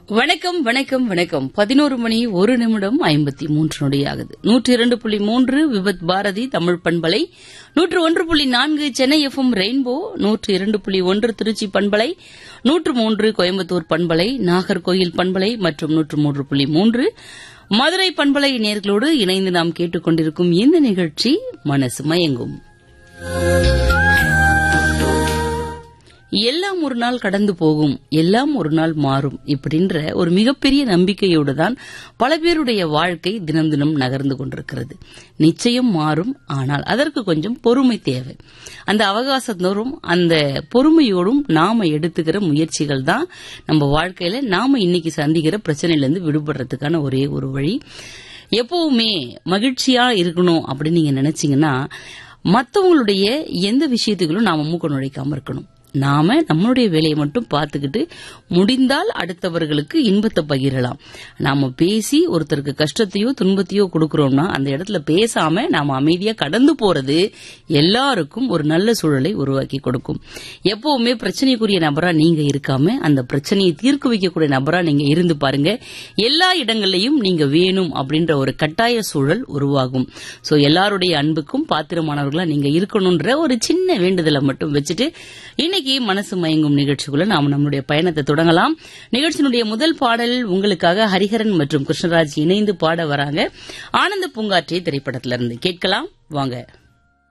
வணக்கம் வணக்கம் வணக்கம் பதினோரு மணி ஒரு நிமிடம் ஐம்பத்தி மூன்று நொடி ஆகுது நூற்றி இரண்டு புள்ளி மூன்று விபத் பாரதி தமிழ் பண்பலை நூற்று ஒன்று புள்ளி நான்கு சென்னை எஃப்எம் ரெயின்போ நூற்று இரண்டு புள்ளி ஒன்று திருச்சி பண்பலை நூற்று மூன்று கோயம்புத்தூர் பண்பலை நாகர்கோயில் பண்பலை மற்றும் நூற்று மூன்று புள்ளி மூன்று மதுரை பண்பலை நேர்களோடு இணைந்து நாம் கேட்டுக்கொண்டிருக்கும் இந்த நிகழ்ச்சி மனசு மயங்கும் எல்லாம் ஒரு நாள் கடந்து போகும் எல்லாம் ஒரு நாள் மாறும் இப்படின்ற ஒரு மிகப்பெரிய நம்பிக்கையோடு தான் பல பேருடைய வாழ்க்கை தினம் தினம் நகர்ந்து கொண்டிருக்கிறது நிச்சயம் மாறும் ஆனால் அதற்கு கொஞ்சம் பொறுமை தேவை அந்த அவகாசத்தோறும் அந்த பொறுமையோடும் நாம எடுத்துக்கிற முயற்சிகள் தான் நம்ம வாழ்க்கையில நாம இன்னைக்கு சந்திக்கிற பிரச்சனையிலிருந்து விடுபடுறதுக்கான ஒரே ஒரு வழி எப்பவுமே மகிழ்ச்சியா இருக்கணும் அப்படின்னு நீங்க நினைச்சீங்கன்னா மத்தவங்களுடைய எந்த விஷயத்துகளும் நாம மூக்க நுழைக்காம இருக்கணும் நாம நம்மளுடைய வேலையை மட்டும் பார்த்துக்கிட்டு முடிந்தால் அடுத்தவர்களுக்கு இன்பத்தை பகிரலாம் நாம பேசி ஒருத்தருக்கு கஷ்டத்தையோ துன்பத்தையோ கொடுக்கறோம்னா அந்த இடத்துல பேசாம நாம அமைதியா கடந்து போறது எல்லாருக்கும் ஒரு நல்ல சூழலை உருவாக்கி கொடுக்கும் எப்பவுமே பிரச்சனைக்குரிய நபரா நீங்க இருக்காம அந்த பிரச்சனையை தீர்க்க வைக்கக்கூடிய நபரா நீங்க இருந்து பாருங்க எல்லா இடங்கள்லயும் நீங்க வேணும் அப்படின்ற ஒரு கட்டாய சூழல் உருவாகும் சோ எல்லாருடைய அன்புக்கும் பாத்திரமானவர்களா நீங்க இருக்கணும்ன்ற ஒரு சின்ன வேண்டுதலை மட்டும் வச்சுட்டு இன்னைக்கு மனசு மயங்கும் நிகழ்ச்சிக்குள்ள நாம் நம்மளுடைய பயணத்தை தொடங்கலாம் நிகழ்ச்சியினுடைய முதல் பாடல் உங்களுக்காக ஹரிஹரன் மற்றும் கிருஷ்ணராஜ் இணைந்து பாட வராங்க ஆனந்த பூங்காற்றி திரைப்படத்திலிருந்து கேட்கலாம் வாங்க